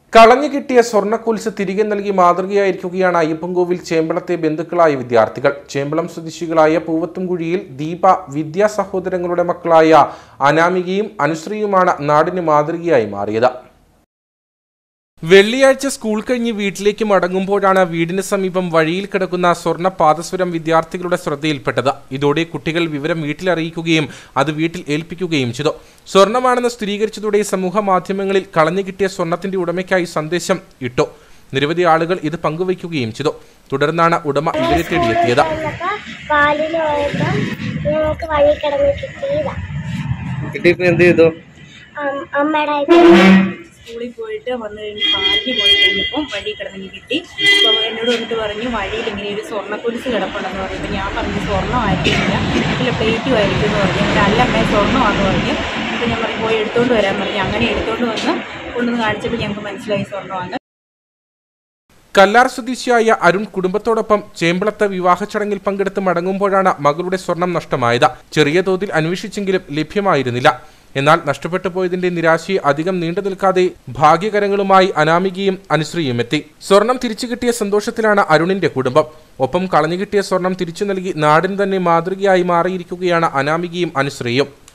കളഞ്ഞു കിട്ടിയ സ്വർണ്ണക്കൊലുസ് തിരികെ നൽകി മാതൃകയായിരിക്കുകയാണ് അയ്യപ്പൻകോവിൽ ചേമ്പളത്തെ ബന്ധുക്കളായ വിദ്യാർത്ഥികൾ ചേമ്പളം സ്വദേശികളായ പൂവത്തുംകുഴിയിൽ ദീപ വിദ്യാ സഹോദരങ്ങളുടെ മക്കളായ അനാമികയും അനുശ്രീയുമാണ് നാടിന് മാതൃകയായി മാറിയത് വെള്ളിയാഴ്ച സ്കൂൾ കഴിഞ്ഞ് വീട്ടിലേക്ക് മടങ്ങുമ്പോഴാണ് വീടിന് സമീപം വഴിയിൽ കിടക്കുന്ന സ്വർണ്ണ പാദസ്വരം വിദ്യാർത്ഥികളുടെ ശ്രദ്ധയിൽപ്പെട്ടത് ഇതോടെ കുട്ടികൾ വിവരം വീട്ടിലറിയിക്കുകയും അത് വീട്ടിൽ ഏൽപ്പിക്കുകയും ചെയ്തു സ്വർണ്ണമാണെന്ന് സ്ഥിരീകരിച്ചതോടെ സമൂഹ മാധ്യമങ്ങളിൽ കളഞ്ഞു കിട്ടിയ സ്വർണത്തിന്റെ ഉടമയ്ക്കായി സന്ദേശം ഇട്ടു നിരവധി ആളുകൾ ഇത് പങ്കുവയ്ക്കുകയും ചെയ്തു തുടർന്നാണ് ഉടമ ഇവരെ തേടിയെത്തിയത് വന്നപ്പോ പാലിന് പോയപ്പോ ഞങ്ങൾക്ക് വഴി കിടന്ന് കിട്ടിയതാ കിട്ടിയപ്പോ എന്ത് ചെയ്തു അം- അമ്മയുടെ സ്കൂളിൽ പോയിട്ട് വന്നു കഴിഞ്ഞ് പാലിന് പോയി കഴിഞ്ഞപ്പം വഴി കിടന്നെങ്കിൽ കിട്ടി അപ്പോൾ എന്നോട് വന്നിട്ട് പറഞ്ഞു വഴിയിൽ ഇങ്ങനെ ഒരു സ്വർണ്ണക്കുലിസ് കിടപ്പുണ്ടെന്ന് പറഞ്ഞപ്പോൾ ഞാൻ പറഞ്ഞു സ്വർണ്ണം ആയിരിക്കില്ല ഇല്ല പ്ലേറ്റും ആയിരിക്കും എന്ന് പറഞ്ഞു എന്നിട്ട് അല്ല അമ്മേ സ്വർണ്ണമാണെന്ന് പറഞ്ഞു അപ്പോൾ ഞാൻ പറഞ്ഞു പോയി എടുത്തുകൊണ്ട് വരാൻ പറഞ്ഞു അങ്ങനെ എടുത്തുകൊണ്ട് വന്ന് കൊണ്ടുവന്ന് കാണിച്ചപ്പോൾ ഞങ്ങൾക്ക് മനസ്സിലായി സ്വർണ്ണമാണ് കല്ലാർ സ്വദേശിയായ അരുൺ കുടുംബത്തോടൊപ്പം ചേമ്പളത്ത് വിവാഹ ചടങ്ങിൽ പങ്കെടുത്ത് മടങ്ങുമ്പോഴാണ് മകളുടെ സ്വർണം നഷ്ടമായത് ചെറിയ തോതിൽ അന്വേഷിച്ചെങ്കിലും ലഭ്യമായിരുന്നില്ല എന്നാൽ നഷ്ടപ്പെട്ടു പോയതിന്റെ നിരാശയെ അധികം നീണ്ടു നിൽക്കാതെ ഭാഗ്യകരങ്ങളുമായി അനാമികയും അനുശ്രീയും എത്തി സ്വർണം തിരിച്ചു കിട്ടിയ സന്തോഷത്തിലാണ് അരുണിന്റെ കുടുംബം ഒപ്പം കളഞ്ഞു കിട്ടിയ സ്വർണം തിരിച്ചു നൽകി നാടിന് തന്നെ മാതൃകയായി മാറിയിരിക്കുകയാണ് അനാമികയും അനുശ്രീയും